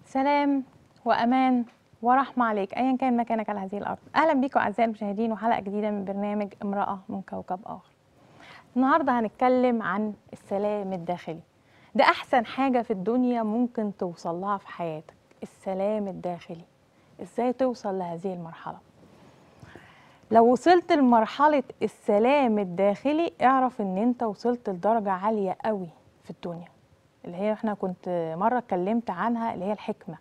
سلام وامان ورحمه عليك ايا كان مكانك على هذه الارض اهلا بيكم اعزائي المشاهدين وحلقه جديده من برنامج امراه من كوكب اخر النهارده هنتكلم عن السلام الداخلي ده احسن حاجه في الدنيا ممكن توصل لها في حياتك السلام الداخلي ازاي توصل لهذه المرحله لو وصلت لمرحله السلام الداخلي اعرف ان انت وصلت لدرجه عاليه قوي في الدنيا اللي هي احنا كنت مره اتكلمت عنها اللي هي الحكمه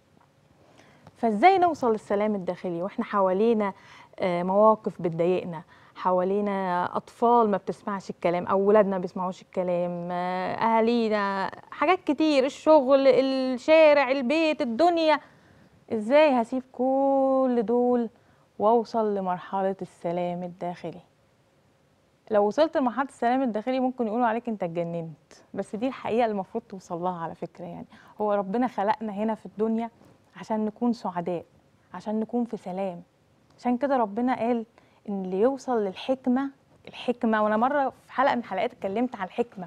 فازاي نوصل للسلام الداخلي واحنا حوالينا آه، مواقف بتضايقنا حوالينا اطفال ما بتسمعش الكلام او ولادنا ما بيسمعوش الكلام آه، اهالينا حاجات كتير الشغل الشارع البيت الدنيا ازاي هسيب كل دول واوصل لمرحله السلام الداخلي لو وصلت لمرحله السلام الداخلي ممكن يقولوا عليك انت اتجننت بس دي الحقيقه اللي المفروض توصل لها على فكره يعني هو ربنا خلقنا هنا في الدنيا عشان نكون سعداء عشان نكون في سلام عشان كده ربنا قال ان اللي يوصل للحكمه الحكمه وانا مره في حلقه من الحلقات اتكلمت عن الحكمه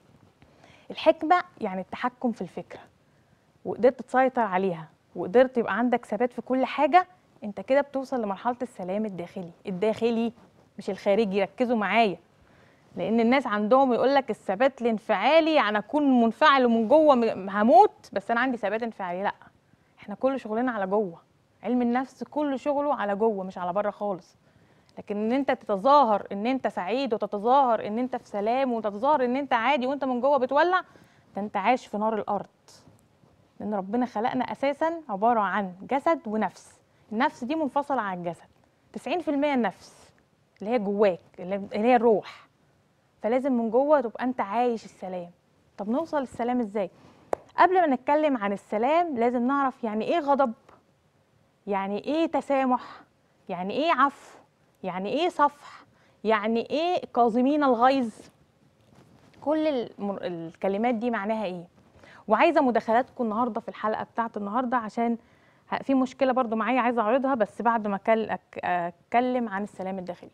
الحكمه يعني التحكم في الفكره وقدرت تسيطر عليها وقدرت يبقى عندك ثبات في كل حاجه انت كده بتوصل لمرحله السلام الداخلي الداخلي مش الخارجي ركزوا معايا لان الناس عندهم يقول لك الثبات الانفعالي يعني اكون منفعل ومن جوه م- هموت بس انا عندي ثبات انفعالي لا احنا كل شغلنا على جوه علم النفس كل شغله على جوه مش على بره خالص لكن ان انت تتظاهر ان انت سعيد وتتظاهر ان انت في سلام وتتظاهر ان انت عادي وانت من جوه بتولع ده انت عايش في نار الارض لان ربنا خلقنا اساسا عباره عن جسد ونفس النفس دي منفصله عن الجسد 90% النفس اللي هي جواك اللي اللي هي الروح فلازم من جوه تبقى انت عايش السلام طب نوصل للسلام ازاي قبل ما نتكلم عن السلام لازم نعرف يعني ايه غضب يعني ايه تسامح يعني ايه عفو يعني ايه صفح يعني ايه كاظمين الغيظ كل الم- الكلمات دي معناها ايه وعايزه مداخلاتكم النهارده في الحلقه بتاعت النهارده عشان ه- في مشكله برضو معايا عايزه اعرضها بس بعد ما أكل- أك- اتكلم عن السلام الداخلي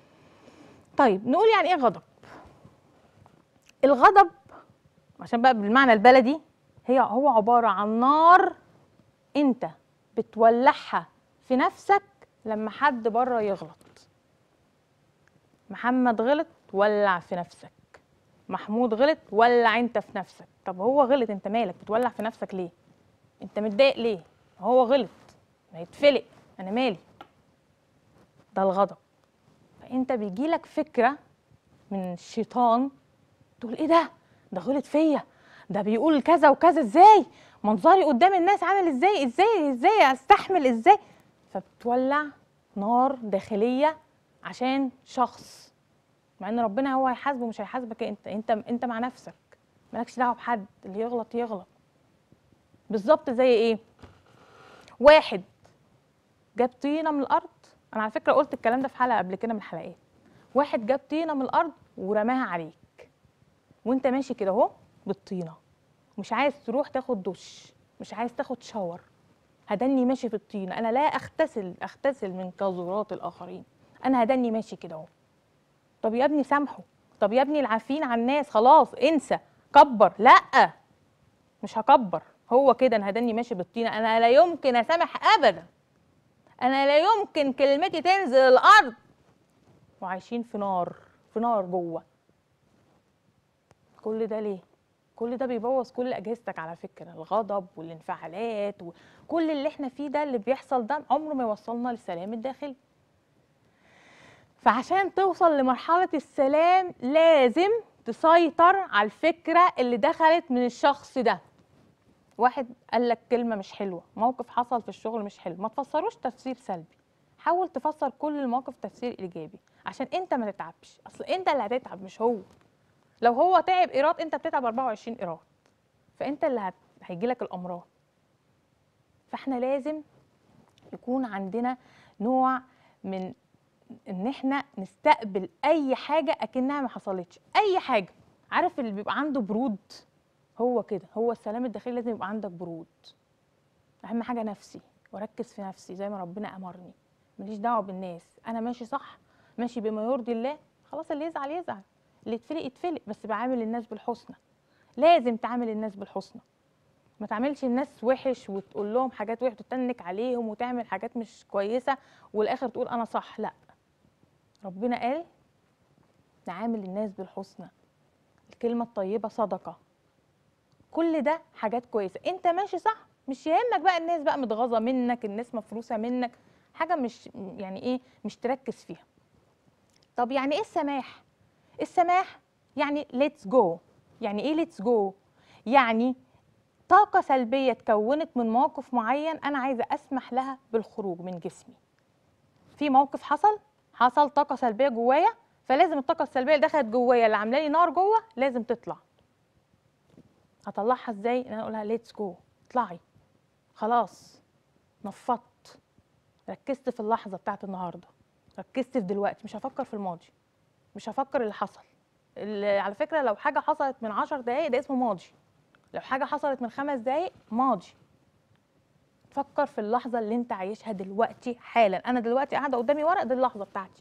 طيب نقول يعني ايه غضب الغضب عشان بقى بالمعنى البلدي هي هو عباره عن نار انت بتولعها في نفسك لما حد بره يغلط محمد غلط ولع في نفسك محمود غلط ولع انت في نفسك طب هو غلط انت مالك بتولع في نفسك ليه انت متضايق ليه هو غلط ما يتفلق انا مالي ده الغضب فانت بيجيلك فكره من الشيطان تقول ايه ده ده غلط فيا ده بيقول كذا وكذا ازاي منظري قدام الناس عامل ازاي ازاي ازاي استحمل ازاي فبتولع نار داخليه عشان شخص مع ان ربنا هو هيحاسبه مش هيحاسبك انت انت انت مع نفسك مالكش دعوه بحد اللي يغلط يغلط بالظبط زي ايه واحد جاب طينه من الارض انا على فكره قلت الكلام ده في حلقه قبل كده من الحلقات واحد جاب طينه من الارض ورماها عليك وانت ماشي كده اهو بالطينه مش عايز تروح تاخد دش مش عايز تاخد شاور هدني ماشي في الطينه انا لا اغتسل اغتسل من قاذورات الاخرين انا هدني ماشي كده اهو طب يا ابني سامحه طب يا ابني العافين على الناس خلاص انسى كبر لا مش هكبر هو كده انا هدني ماشي بالطينه انا لا يمكن اسامح ابدا انا لا يمكن كلمتي تنزل الارض وعايشين في نار في نار جوه كل ده ليه كل ده بيبوظ كل اجهزتك على فكره الغضب والانفعالات وكل اللي احنا فيه ده اللي بيحصل ده عمره ما يوصلنا للسلام الداخلي فعشان توصل لمرحله السلام لازم تسيطر على الفكره اللي دخلت من الشخص ده واحد قال لك كلمه مش حلوه موقف حصل في الشغل مش حلو ما تفسروش تفسير سلبي حاول تفسر كل المواقف تفسير ايجابي عشان انت ما تتعبش اصل انت اللي هتتعب مش هو لو هو تعب ايراد انت بتتعب 24 ايراد فانت اللي هت... هيجي لك الامراض فاحنا لازم يكون عندنا نوع من ان احنا نستقبل اي حاجه اكنها ما حصلتش اي حاجه عارف اللي بيبقى عنده برود هو كده هو السلام الداخلي لازم يبقى عندك برود اهم حاجه نفسي واركز في نفسي زي ما ربنا امرني ماليش دعوه بالناس انا ماشي صح ماشي بما يرضي الله خلاص اللي يزعل يزعل اللي يتفلق يتفلق بس بعامل الناس بالحسنى لازم تعامل الناس بالحسنى ما تعملش الناس وحش وتقول لهم حاجات وحش وتتنك عليهم وتعمل حاجات مش كويسه والاخر تقول انا صح لا ربنا قال نعامل الناس بالحسنى الكلمه الطيبه صدقه كل ده حاجات كويسه انت ماشي صح مش يهمك بقى الناس بقى متغاظه منك الناس مفروسه منك حاجه مش يعني ايه مش تركز فيها طب يعني ايه السماح السماح يعني ليتس جو يعني ايه ليتس جو يعني طاقة سلبية اتكونت من موقف معين أنا عايزة أسمح لها بالخروج من جسمي. في موقف حصل حصل طاقة سلبية جوايا فلازم الطاقة السلبية اللي دخلت جوايا اللي عاملة لي نار جوه لازم تطلع. هطلعها ازاي؟ إن أنا أقولها ليتس جو اطلعي خلاص نفضت ركزت في اللحظة بتاعت النهاردة ركزت في دلوقتي مش هفكر في الماضي مش هفكر اللي حصل اللي على فكرة لو حاجة حصلت من عشر دقايق ده اسمه ماضي لو حاجة حصلت من خمس دقايق ماضي فكر في اللحظة اللي انت عايشها دلوقتي حالا انا دلوقتي قاعدة قدامي ورق دي اللحظة بتاعتي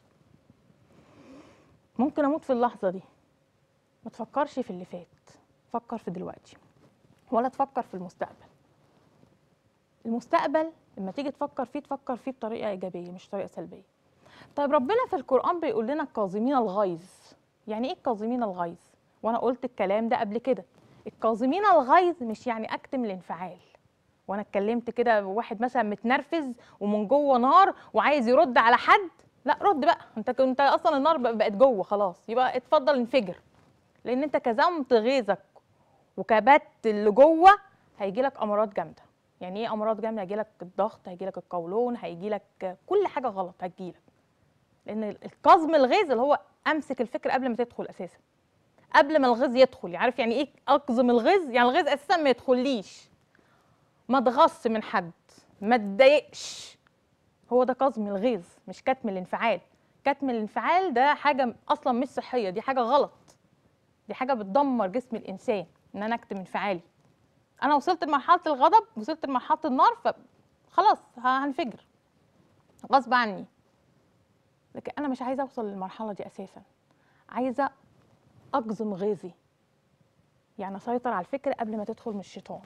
ممكن اموت في اللحظة دي ما تفكرش في اللي فات فكر في دلوقتي ولا تفكر في المستقبل المستقبل لما تيجي تفكر فيه تفكر فيه بطريقة إيجابية مش طريقة سلبية طيب ربنا في القرآن بيقول لنا الكاظمين الغيظ يعني ايه الكاظمين الغيظ وانا قلت الكلام ده قبل كده الكاظمين الغيظ مش يعني اكتم الانفعال وانا اتكلمت كده واحد مثلا متنرفز ومن جوه نار وعايز يرد على حد لا رد بقى انت كنت اصلا النار بقت جوه خلاص يبقى اتفضل انفجر لان انت كظمت غيظك وكبت اللي جوه هيجي لك امراض جامده يعني ايه امراض جامده هيجي لك الضغط هيجي لك القولون هيجي لك كل حاجه غلط هتجي لك لان الكظم الغيظ اللي هو امسك الفكر قبل ما تدخل اساسا قبل ما الغيظ يدخل عارف يعني ايه اقزم الغيظ يعني الغيظ اساسا ما يدخليش ما اتغص من حد ما اتضايقش هو ده كظم الغيظ مش كتم الانفعال كتم الانفعال ده حاجه اصلا مش صحيه دي حاجه غلط دي حاجه بتدمر جسم الانسان ان انا اكتم انفعالي انا وصلت لمرحله الغضب وصلت لمرحله النار فخلاص هنفجر غصب عني لكن انا مش عايزه اوصل للمرحله دي اساسا عايزه اقزم غيظي يعني اسيطر على الفكر قبل ما تدخل من الشيطان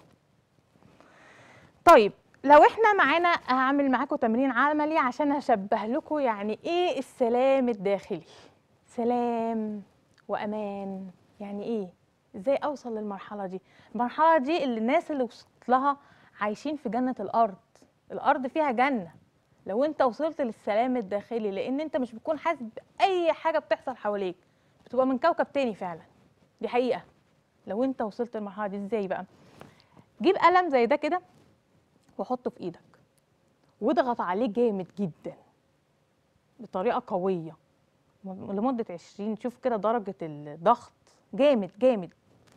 طيب لو احنا معانا هعمل معاكم تمرين عملي عشان اشبه لكم يعني ايه السلام الداخلي سلام وامان يعني ايه ازاي اوصل للمرحله دي المرحله دي اللي الناس اللي وصلت لها عايشين في جنه الارض الارض فيها جنه لو انت وصلت للسلام الداخلي لان انت مش بتكون حاسس باي حاجه بتحصل حواليك بتبقى من كوكب تاني فعلا دي حقيقه لو انت وصلت للمرحله دي ازاي بقى جيب قلم زي ده كده وحطه في ايدك واضغط عليه جامد جدا بطريقه قويه لمده 20 شوف كده درجه الضغط جامد جامد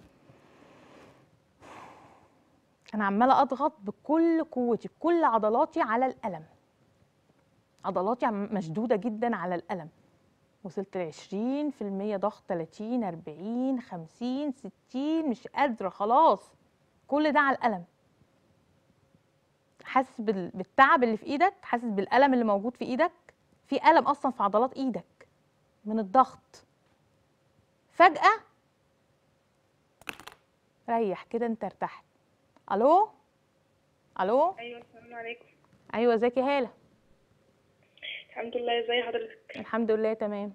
انا عماله اضغط بكل قوتي بكل عضلاتي على القلم عضلاتي مشدوده جدا على القلم وصلت ل 20% ضغط 30 40 50 60 مش قادره خلاص كل ده على القلم حاسس بالتعب اللي في ايدك حاسس بالالم اللي موجود في ايدك في الم اصلا في عضلات ايدك من الضغط فجاه ريح كده انت ارتحت الو الو ايوه السلام عليكم ايوه ازيك يا هاله الحمد لله ازي حضرتك الحمد لله تمام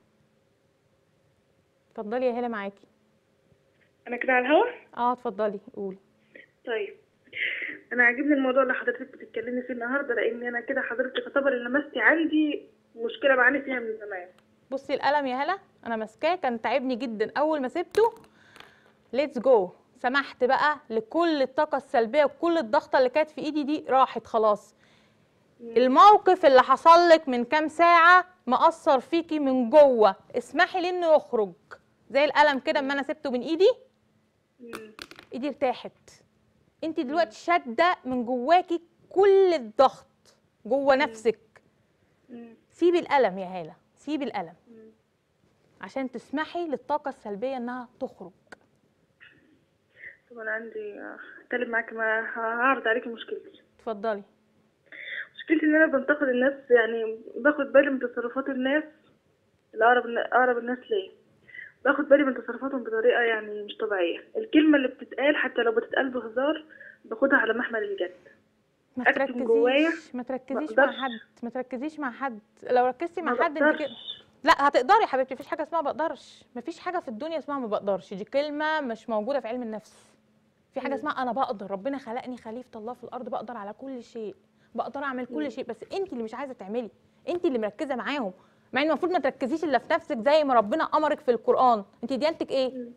اتفضلي يا هاله معاكي انا كده على الهوا اه اتفضلي قولي طيب انا عاجبني الموضوع اللي حضرتك بتتكلمي فيه النهارده لان انا كده حضرتك تعتبر اللي لمستي عندي مشكله بعاني فيها من زمان بصي القلم يا هلا انا ماسكاه كان تعبني جدا اول ما سبته ليتس جو سمحت بقى لكل الطاقه السلبيه وكل الضغطه اللي كانت في ايدي دي راحت خلاص الموقف اللي حصل لك من كام ساعه مأثر فيكي من جوه اسمحي لي انه يخرج زي القلم كده اما انا سبته من ايدي مم. ايدي ارتاحت انت دلوقتي شاده من جواكي كل الضغط جوه نفسك مم. سيبي القلم يا هاله سيبي القلم مم. عشان تسمحي للطاقه السلبيه انها تخرج طب انا عندي اتكلم معاكي ما هعرض عليكي مشكلتي اتفضلي مشكلتي ان انا بنتقد الناس يعني باخد بالي من تصرفات الناس الاقرب اقرب الناس ليا باخد بالي من تصرفاتهم بطريقة يعني مش طبيعية الكلمة اللي بتتقال حتى لو بتتقال بهزار باخدها على محمل الجد ما أكتم جوايا، تركزيش ما تركزيش ما مع أقدرش. حد ما تركزيش مع حد لو ركزتي مع ما حد انت كده بقدرش. لا هتقدري يا حبيبتي مفيش حاجه اسمها بقدرش مفيش حاجه في الدنيا اسمها ما بقدرش دي كلمه مش موجوده في علم النفس في حاجه مم. اسمها انا بقدر ربنا خلقني خليفه الله في الارض بقدر على كل شيء بقدر اعمل كل مم. شيء بس انت اللي مش عايزه تعملي انت اللي مركزه معاهم مع ان المفروض ما تركزيش الا في نفسك زي ما ربنا امرك في القران انت ديانتك ايه مم.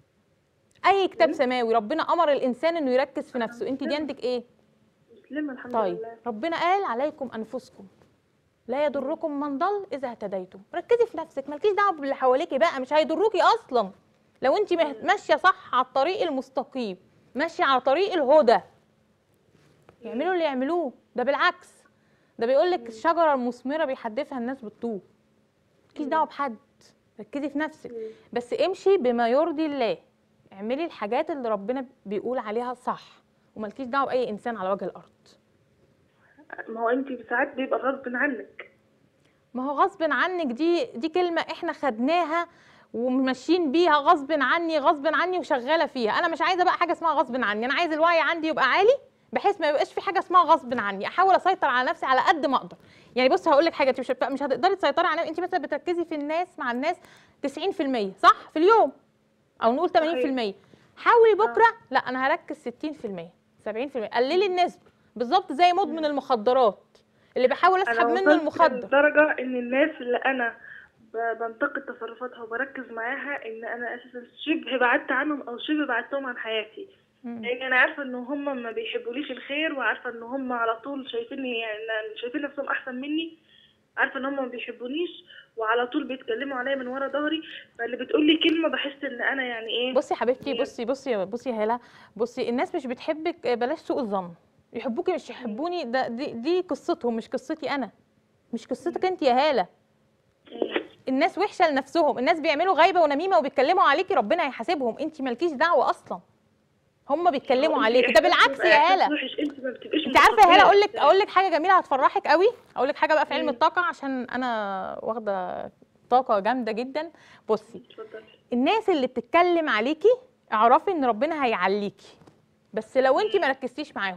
اي كتاب مم. سماوي ربنا امر الانسان انه يركز في نفسه انت مسلمة. ديانتك ايه مسلمة الحمد طيب لله ربنا قال عليكم انفسكم لا يضركم من ضل اذا اهتديتم ركزي في نفسك مالكيش دعوه باللي حواليكي بقى مش هيضروكي اصلا لو انت مه- ماشيه صح على الطريق المستقيم ماشيه على طريق الهدى يعملوا اللي يعملوه ده بالعكس ده بيقول لك الشجره المثمره بيحدفها الناس بالطوب مالكيش دعوه بحد ركزي في نفسك مم. بس امشي بما يرضي الله اعملي الحاجات اللي ربنا بيقول عليها صح ومالكيش دعوه باي انسان على وجه الارض ما هو انت ساعات بيبقى غصب عنك ما هو غصب عنك دي دي كلمة احنا خدناها وماشيين بيها غصب عني غصب عني وشغالة فيها انا مش عايزة بقى حاجة اسمها غصب عني انا عايز الوعي عندي يبقى عالي بحيث ما يبقاش في حاجة اسمها غصب عني احاول اسيطر على نفسي على قد ما اقدر يعني بص هقول لك حاجة انت مش مش هتقدري تسيطري على انت مثلا بتركزي في الناس مع الناس 90% صح في اليوم او نقول 80% حاولي بكرة لا انا هركز 60% 70% قللي النسبة بالظبط زي مدمن المخدرات اللي بحاول اسحب منه وصلت المخدر لدرجة ان الناس اللي انا ب- بنتقد تصرفاتها وبركز معاها ان انا اساسا شبه بعدت عنهم او شبه بعدتهم عن حياتي مم. لان انا عارفه ان هم ما بيحبوليش الخير وعارفه ان هم على طول شايفيني يعني شايفين نفسهم احسن مني عارفه ان هم ما بيحبونيش وعلى طول بيتكلموا عليا من ورا ظهري فاللي بتقول لي كلمه بحس ان انا يعني ايه بصي يا حبيبتي هي- بصي بصي بصي يا هاله بصي الناس مش بتحبك آه، بلاش سوء الظن يحبوكي مش يحبوني ده دي, دي قصتهم مش قصتي انا مش قصتك انت يا هاله مم. الناس وحشه لنفسهم الناس بيعملوا غيبه ونميمه وبيتكلموا عليكي ربنا هيحاسبهم انت مالكيش دعوه اصلا هم بيتكلموا هو عليكي انت ده بالعكس بيبقى يا إحساس هاله وحش انت ما بتبقيش انت عارفه يا هاله اقول لك متقبلة اقول لك حاجه جميله هتفرحك قوي اقول لك حاجه بقى في علم مم. الطاقه عشان انا واخده طاقه جامده جدا بصي اتفضلي الناس اللي بتتكلم عليكي اعرفي ان ربنا هيعليكي بس لو انت ما ركزتيش معاهم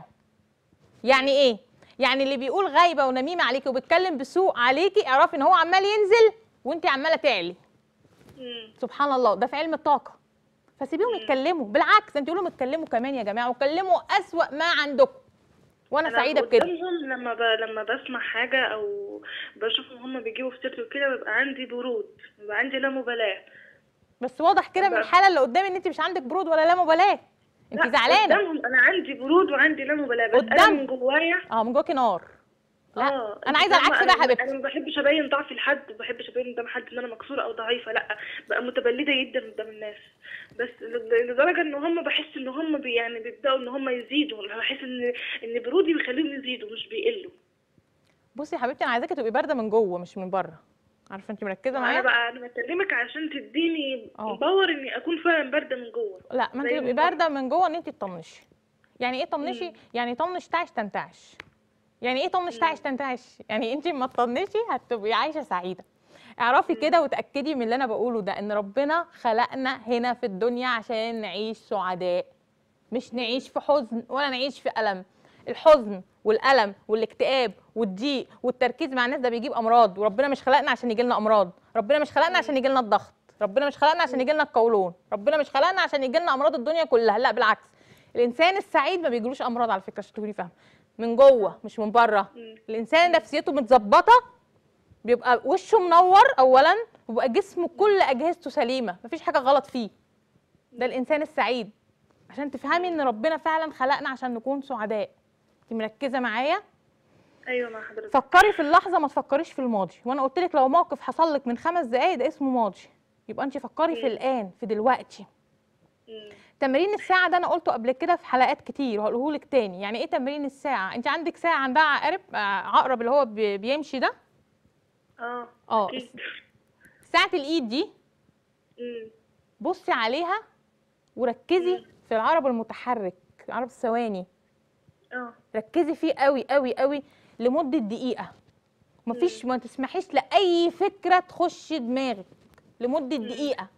يعني ايه يعني اللي بيقول غايبه ونميمه عليكي وبيتكلم بسوء عليكي اعرفي ان هو عمال ينزل وانت عماله تعلي مم. سبحان الله ده في علم الطاقه فسيبيهم مم. يتكلموا بالعكس انت لهم اتكلموا كمان يا جماعه وكلموا اسوأ ما عندكم وانا أنا سعيده بكده قدامهم لما ب... لما بسمع حاجه او بشوفهم هم بيجيبوا في سيرتي وكده بيبقى عندي برود بيبقى عندي لا مبالاه بس واضح كده من بقى. الحاله اللي قدامي ان انت مش عندك برود ولا لا مبالاه انت لا، زعلانه قدامهم انا عندي برود وعندي لا مبالاه بس انا قدام. من جوايا اه من جواكي نار لا اه انا انت عايزه فاهمة؟ العكس بقى يا أنا- حبيبتي انا ما بحبش ابين ضعفي لحد ما بحبش ابين قدام حد ان انا مكسوره او ضعيفه لا بقى متبلده جدا قدام الناس بس ل- لدرجه ان هم بحس ان هم بي يعني بيبداوا ان هم يزيدوا انا بحس ان ان برودي بيخليهم يزيدوا مش بيقلوا بصي يا حبيبتي انا عايزاكي تبقي بارده من جوه مش من بره عارفه انت مركزه انا معايا بقى انا بكلمك عشان تديني اه. باور اني اكون فعلا بارده من جوه لا ما انت زي تبقي من بره. بارده من جوه ان انت تطنشي يعني ايه طنشي مم. يعني طنش تعش تنتعش يعني ايه طنش تعش تنتعش يعني انت ما تطنشي هتبقي عايشه سعيده اعرفي كده وتاكدي من اللي انا بقوله ده ان ربنا خلقنا هنا في الدنيا عشان نعيش سعداء مش نعيش في حزن ولا نعيش في الم الحزن والالم والاكتئاب والضيق والتركيز مع الناس ده بيجيب امراض وربنا مش خلقنا عشان يجي لنا امراض ربنا مش خلقنا عشان يجي لنا الضغط ربنا مش خلقنا عشان يجي لنا القولون ربنا مش خلقنا عشان يجي لنا امراض الدنيا كلها لا بالعكس الانسان السعيد ما بيجيلوش امراض على فكره عشان تكوني فاهمه من جوه مش من بره مم. الانسان نفسيته متظبطه بيبقى وشه منور اولا وبيبقى جسمه كل اجهزته سليمه مفيش حاجه غلط فيه ده الانسان السعيد عشان تفهمي ان ربنا فعلا خلقنا عشان نكون سعداء انت مركزه معايا ايوه مع حضرتك فكري في اللحظه ما تفكريش في الماضي وانا قلت لك لو موقف حصل لك من خمس دقائق ده اسمه ماضي يبقى انت فكري في مم. الان في دلوقتي مم. تمرين الساعه ده انا قلته قبل كده في حلقات كتير وهقوله لك تاني يعني ايه تمرين الساعه انت عندك ساعه عندها عقرب آه، عقرب اللي هو بي- بيمشي ده اه اه اكيد ساعه الايد دي مم. بصي عليها وركزي مم. في العرب المتحرك عرب الثواني اه ركزي فيه قوي قوي قوي لمده دقيقه مفيش ما تسمحيش لاي فكره تخش دماغك لمده مم. دقيقه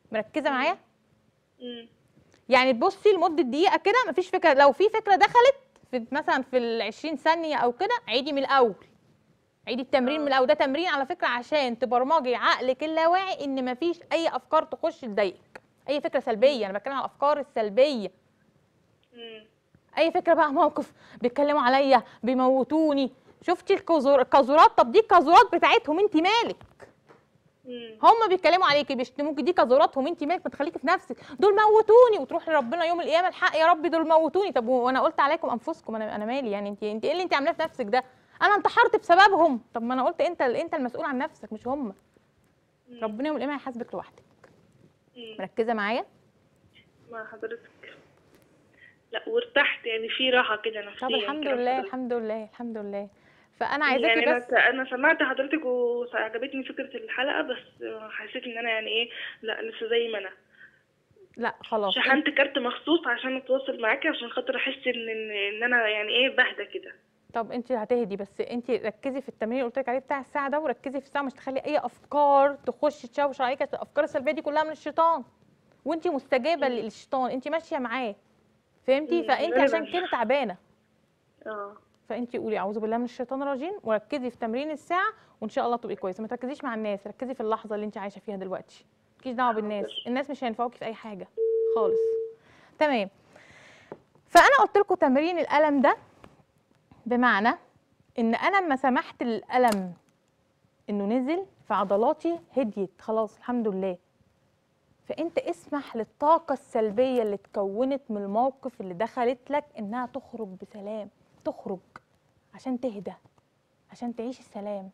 مركزه معايا مم. يعني تبصي لمده دقيقه كده مفيش فكره لو في فكره دخلت في مثلا في ال 20 ثانيه او كده عيدي من الاول عيدي التمرين آه. من الاول ده تمرين على فكره عشان تبرمجي عقلك اللاواعي ان مفيش اي افكار تخش تضايقك اي فكره سلبيه انا بتكلم على الافكار السلبيه مم. اي فكره بقى موقف بيتكلموا عليا بيموتوني شفتي الكزور الكازورات طب دي الكازورات بتاعتهم انت مالك مم. هم بيتكلموا عليكي بيشتموكي دي كازوراتهم انت مالك ما تخليكي في نفسك دول موتوني وتروحي لربنا يوم القيامه الحق يا رب دول موتوني طب وانا قلت عليكم انفسكم انا انا مالي يعني انت انت ايه اللي انت عاملاه في نفسك ده انا انتحرت بسببهم طب ما انا قلت انت انت المسؤول عن نفسك مش هم مم. ربنا يوم القيامه هيحاسبك لوحدك مم. مركزه معايا مع حضرتك لا وارتحت يعني في راحة كده نفسيا طب الحمد كده لله بحضرتك. الحمد لله الحمد لله فانا عايزاكي يعني بس انا انا سمعت حضرتك وعجبتني فكرة الحلقة بس حسيت ان انا يعني ايه لا لسه زي ما انا لا خلاص شحنت كارت مخصوص عشان اتواصل معاكي عشان خاطر احس ان ان إن انا يعني ايه بهدى كده طب انت هتهدي بس انت ركزي في التمرين اللي قلت لك عليه بتاع الساعه ده وركزي في الساعه مش تخلي اي افكار تخش تشوش عليك عشان الافكار السلبيه دي كلها من الشيطان وانت مستجابه مم. للشيطان انت ماشيه معاه فهمتي مم، فانت غالباً. عشان كده تعبانه اه فانت قولي اعوذ بالله من الشيطان الرجيم وركزي في تمرين الساعه وان شاء الله تبقي كويسه ما تركزيش مع الناس ركزي في اللحظه اللي انت عايشه فيها دلوقتي مالكيش دعوه بالناس حاضر. الناس مش هينفعوكي في اي حاجه خالص تمام فانا قلت لكم تمرين الالم ده بمعنى ان انا لما سمحت للالم انه نزل فعضلاتي هديت خلاص الحمد لله فانت اسمح للطاقه السلبيه اللي اتكونت من الموقف اللي دخلت لك انها تخرج بسلام تخرج عشان تهدى عشان تعيش السلام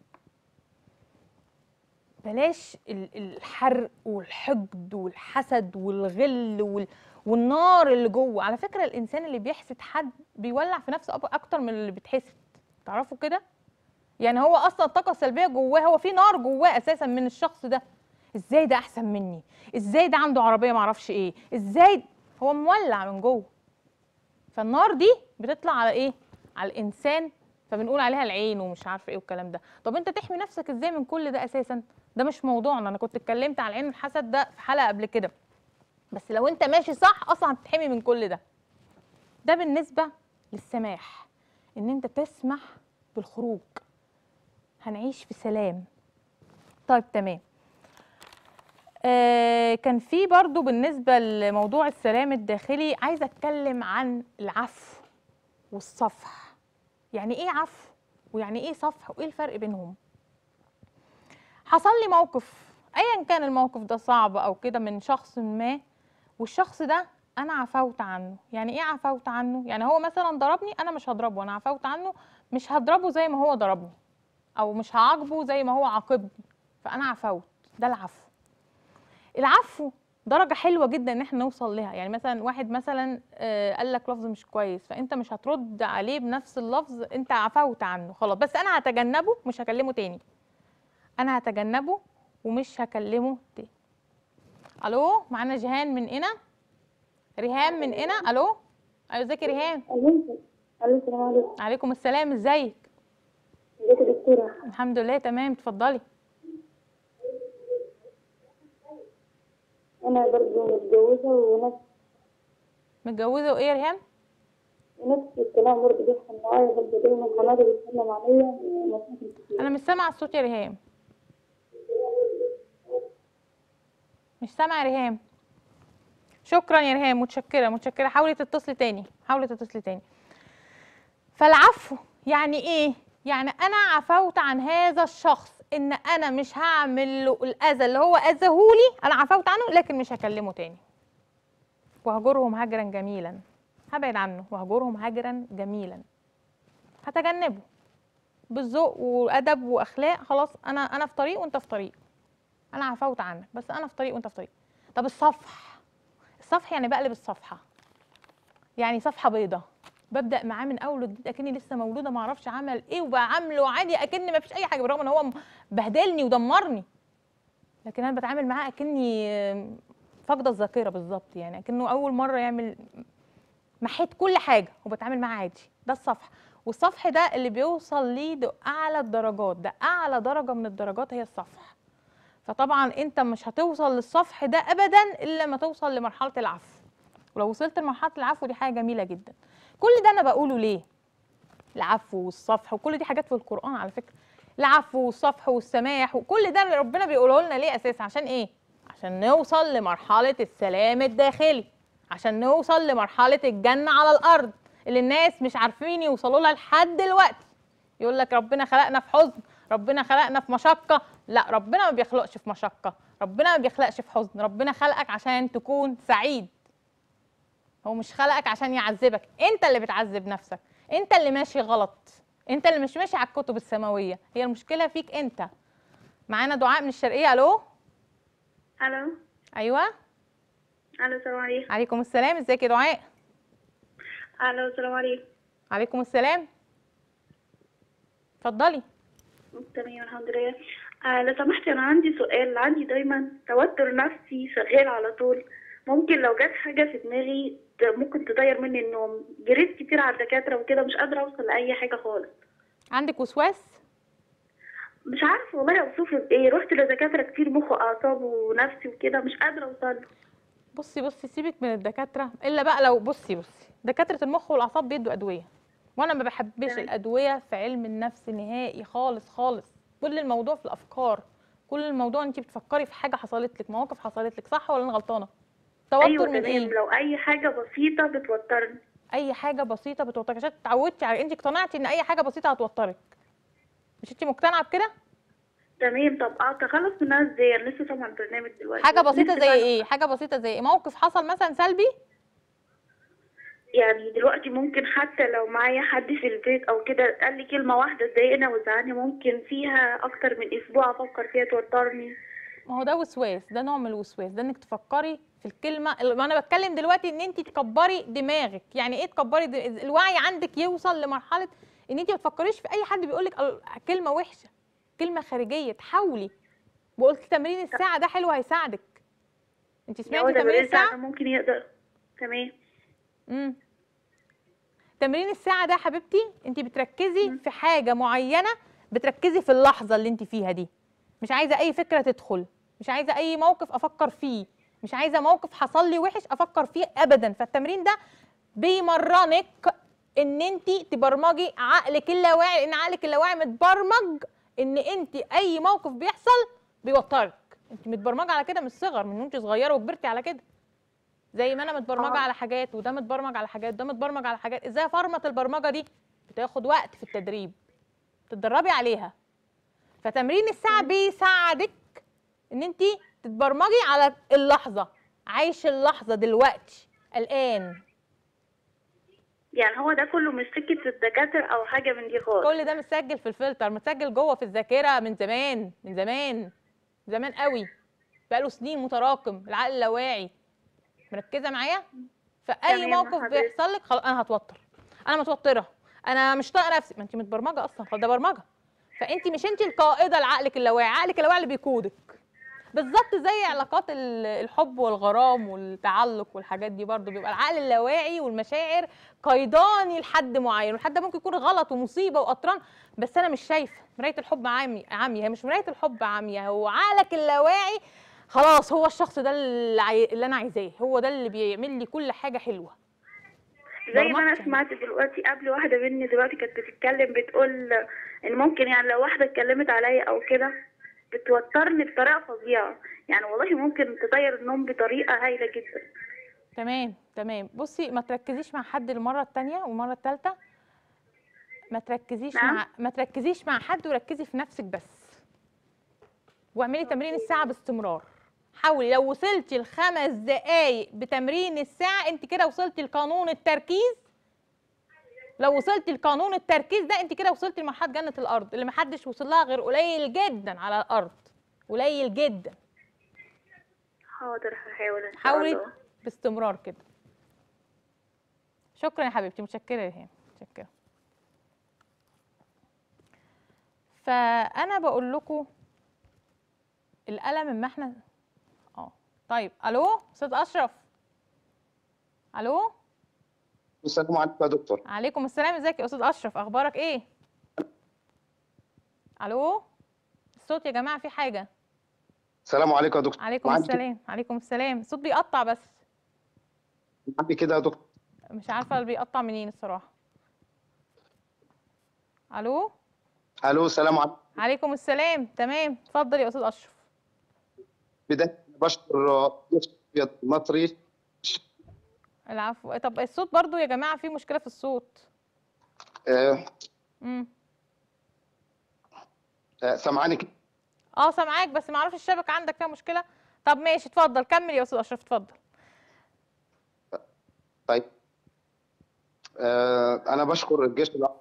بلاش ال- الحرق والحقد والحسد والغل وال... والنار اللي جوه على فكره الانسان اللي بيحسد حد بيولع في نفسه أب- اكتر من اللي بيتحسد تعرفوا كده يعني هو اصلا الطاقه السلبيه جواه هو في نار جواه اساسا من الشخص ده ازاي ده احسن مني ازاي ده عنده عربيه معرفش ايه ازاي هو مولع من جوه فالنار دي بتطلع على ايه على الانسان فبنقول عليها العين ومش عارفه ايه والكلام ده طب انت تحمي نفسك ازاي من كل ده اساسا ده مش موضوعنا انا كنت اتكلمت على العين والحسد ده في حلقه قبل كده بس لو انت ماشي صح اصلا هتتحمي من كل ده ده بالنسبه للسماح ان انت تسمح بالخروج هنعيش في سلام طيب تمام آه كان في برضو بالنسبة لموضوع السلام الداخلي عايزة أتكلم عن العفو والصفح يعني إيه عفو ويعني إيه صفح وإيه الفرق بينهم حصل لي موقف أيا كان الموقف ده صعب أو كده من شخص ما والشخص ده أنا عفوت عنه يعني إيه عفوت عنه يعني هو مثلا ضربني أنا مش هضربه أنا عفوت عنه مش هضربه زي ما هو ضربني أو مش هعاقبه زي ما هو عاقبني فأنا عفوت ده العفو العفو درجة حلوة جدا ان احنا نوصل لها يعني مثلا واحد مثلا آه، قال لك لفظ مش كويس فانت مش هترد عليه بنفس اللفظ انت عفوت عنه خلاص بس انا هتجنبه مش هكلمه تاني انا هتجنبه ومش هكلمه تاني الو معانا جيهان من هنا ريهام من هنا الو ايوه ازيك يا ريهام الو الو السلام عليكم عليكم السلام ازيك ازيك يا دكتورة الحمد لله تمام اتفضلي انا برضو متجوزة ونفس متجوزه وايه يا ريهام نفس الكلام برضو بيحصل معايا برضو دايما حمادي بيتكلم عليا ومشاكل كتير انا مش سامعه الصوت يا ريهام مش سامعه يا ريهام شكرا يا ريهام متشكره متشكره حاولي تتصلي تاني حاولي تتصلي تاني فالعفو يعني ايه يعني انا عفوت عن هذا الشخص ان انا مش هعمل له الاذى اللي هو اذاهولي انا عفوت عنه لكن مش هكلمه تاني وهجرهم هجرا جميلا هبعد عنه وهجرهم هجرا جميلا هتجنبه بالذوق وادب واخلاق خلاص انا انا في طريق وانت في طريق انا عفوت عنك بس انا في طريق وانت في طريق طب الصفح الصفح يعني بقلب الصفحه يعني صفحه بيضة ببدا معاه من اول وجديد اكني لسه مولوده ما اعرفش عمل ايه وبعامله عادي اكن ما فيش اي حاجه بالرغم ان هو بهدلني ودمرني لكن انا بتعامل معاه اكني آم، فاقده الذاكره بالظبط يعني اكنه اول مره يعمل محيت كل حاجه وبتعامل معاه عادي ده الصفح والصفح ده اللي بيوصل ليه ده اعلى الدرجات ده اعلى درجه من الدرجات هي الصفح فطبعا انت مش هتوصل للصفح ده ابدا الا لما توصل لمرحله العفو ولو وصلت لمرحله العفو دي حاجه جميله جدا كل ده انا بقوله ليه العفو والصفح وكل دي حاجات في القران على فكره العفو والصفح والسماح وكل ده ربنا بيقوله لنا ليه اساسا عشان ايه عشان نوصل لمرحله السلام الداخلي عشان نوصل لمرحله الجنه على الارض اللي الناس مش عارفين يوصلوا لها لحد دلوقتي يقول لك ربنا خلقنا في حزن ربنا خلقنا في مشقة لا ربنا ما بيخلقش في مشقة ربنا ما بيخلقش في حزن ربنا خلقك عشان تكون سعيد هو مش خلقك عشان يعذبك انت اللي بتعذب نفسك انت اللي ماشي غلط انت اللي مش ماشي على الكتب السماوية هي المشكلة فيك انت معانا دعاء من الشرقية الو الو ايوه الو السلام عليكم عليكم السلام ازيك يا دعاء الو السلام عليكم عليكم السلام اتفضلي تمام الحمد لله آه لو سمحتي انا عندي سؤال عندي دايما توتر نفسي شغال على طول ممكن لو جت حاجه في دماغي ت- ممكن تغير مني النوم جريت كتير على الدكاتره وكده مش قادره اوصل لاي حاجه خالص عندك وسواس مش عارفه والله اوصفه بايه رحت لدكاتره كتير مخ واعصاب ونفسي وكده مش قادره اوصل له. بصي بصي سيبك من الدكاتره الا بقى لو بصي بصي دكاتره المخ والاعصاب بيدوا ادويه وانا ما بحبش تمام. الادويه في علم النفس نهائي خالص خالص كل الموضوع في الافكار كل الموضوع انت بتفكري في حاجه حصلت لك مواقف حصلت لك صح ولا انا غلطانه توتر ايوه من تمام ايه لو اي حاجه بسيطه بتوترني اي حاجه بسيطه بتوترك عشان اتعودتي على انت اقتنعتي ان اي حاجه بسيطه هتوترك مش انت مقتنعه بكده تمام طب اتخلص منها ازاي انا لسه سامعه البرنامج دلوقتي حاجه بس بسيطه نفسي زي فعلا- ايه حاجه بسيطه زي ايه موقف حصل مثلا سلبي يعني دلوقتي ممكن حتى لو معايا حد في البيت او كده قال لي كلمه واحده تضايقني وتزعلني ممكن فيها اكتر من اسبوع افكر فيها توترني ما هو ده وسواس ده نوع من الوسواس ده انك تفكري في الكلمه ما انا بتكلم دلوقتي ان انت تكبري دماغك يعني ايه تكبري د... الوعي عندك يوصل لمرحله ان انت ما تفكريش في اي حد بيقول لك كلمه وحشه كلمه خارجيه تحاولي وقلت تمرين الساعه ده حلو هيساعدك انت هو سمعتي ده تمرين بإذن الله الساعه ممكن يقدر تمام امم تمرين الساعة ده يا حبيبتي انت بتركزي في حاجة معينة بتركزي في اللحظة اللي انت فيها دي مش عايزة اي فكرة تدخل مش عايزة اي موقف افكر فيه مش عايزة موقف حصل لي وحش افكر فيه ابدا فالتمرين ده بيمرنك ان انت تبرمجي عقلك اللاواعي لان عقلك اللاواعي متبرمج ان انت اي موقف بيحصل بيوترك انت متبرمجه على كده من الصغر من وانت صغيره وكبرتي على كده زي ما انا متبرمجه آه. على حاجات وده متبرمج على حاجات وده متبرمج على حاجات ازاي فرمت البرمجه دي بتاخد وقت في التدريب تتدربي عليها فتمرين الساعه بيساعدك ان انت تتبرمجي على اللحظه عايش اللحظه دلوقتي الان يعني هو ده كله مش سكه الدكاتره او حاجه من دي خالص كل ده متسجل في الفلتر متسجل جوه في الذاكره من زمان من زمان زمان قوي بقاله سنين متراكم العقل اللاواعي مركزه معايا فاي تمام يا موقف حبيبتي. بيحصل لك خلاص انا هتوتر انا متوتره انا مش طايقه نفسي ما انت متبرمجه اصلا خلاص ده برمجه فانت مش انت القائده لعقلك اللاواعي عقلك اللاواعي اللي بيقودك بالظبط زي علاقات ال- الحب والغرام والتعلق والحاجات دي برضو بيبقى العقل اللاواعي والمشاعر قيداني لحد معين والحد ده ممكن يكون غلط ومصيبه وقطران بس انا مش شايفه مرايه الحب عامي عاميه هي مش مرايه الحب عاميه هو عقلك اللاواعي خلاص هو الشخص ده اللي, عاي... اللي انا عايزاه هو ده اللي بيعمل لي كل حاجه حلوه زي ما انا برمجتي. سمعت دلوقتي قبل واحده مني دلوقتي كانت بتتكلم بتقول ان ممكن يعني لو واحده اتكلمت عليا او كده بتوترني بطريقه فظيعه يعني والله ممكن تغير النوم بطريقه هايله جدا تمام تمام بصي ما تركزيش مع حد المره الثانيه والمره الثالثه ما تركزيش نعم. مع ما تركزيش مع حد وركزي في نفسك بس واعملي تمرين الساعه باستمرار حاولي لو وصلتي لخمس دقايق بتمرين الساعه انت كده وصلتي لقانون التركيز لو وصلتي لقانون التركيز ده انت كده وصلتي لمرحله جنه الارض اللي محدش وصل لها غير قليل جدا على الارض قليل جدا حاضر هحاول ان شاء حاولي الله باستمرار كده شكرا يا حبيبتي متشكره يا ريهام متشكره فانا بقول لكم الالم اما احنا اه طيب الو استاذ اشرف الو السلام عليكم يا دكتور عليكم السلام ازيك يا استاذ اشرف اخبارك ايه الو الصوت يا جماعه في حاجه السلام عليكم يا دكتور عليكم معاك كده- السلام عليكم السلام الصوت بيقطع بس معاك كده يا دكتور مش عارفه اللي بيقطع منين الصراحه الو الو السلام عليكم عليكم السلام تمام اتفضل يا استاذ اشرف بدايه بشكر الابيض المصري العفو طب الصوت برضو يا جماعه في مشكله في الصوت آه، امم آه، سامعاني كده؟ اه سامعاك بس ما اعرفش الشبكه عندك فيها مشكله طب ماشي اتفضل كمل يا استاذ اشرف اتفضل طيب آه، انا بشكر الجيش الأ-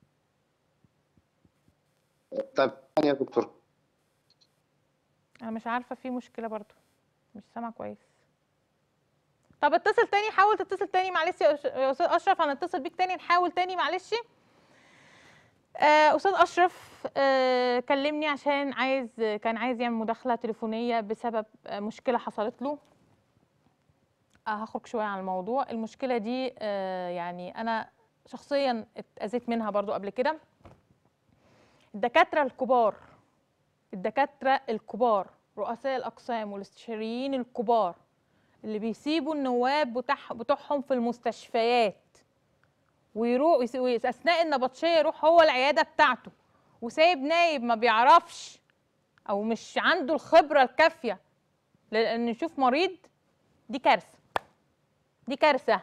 طيب ثانية يا دكتور انا مش عارفه في مشكله برضو مش سامعه كويس طب اتصل تاني حاول تتصل تاني معلش يا أش- يا استاذ اشرف هنتصل بيك تاني نحاول تاني معلش آه، استاذ اشرف آه، كلمني عشان عايز كان عايز يعمل مداخله تليفونيه بسبب آه، مشكله حصلت له آه، هخرج شويه عن الموضوع المشكله دي آه، يعني انا شخصيا اتاذيت منها برضو قبل كده الدكاتره الكبار الدكاترة الكبار رؤساء الأقسام والاستشاريين الكبار اللي بيسيبوا النواب بتاع بتوعهم في المستشفيات ويروح ويس- ويس- أثناء النبطشية يروح هو العيادة بتاعته وسايب نايب ما بيعرفش أو مش عنده الخبرة الكافية لأن يشوف مريض دي كارثة دي كارثة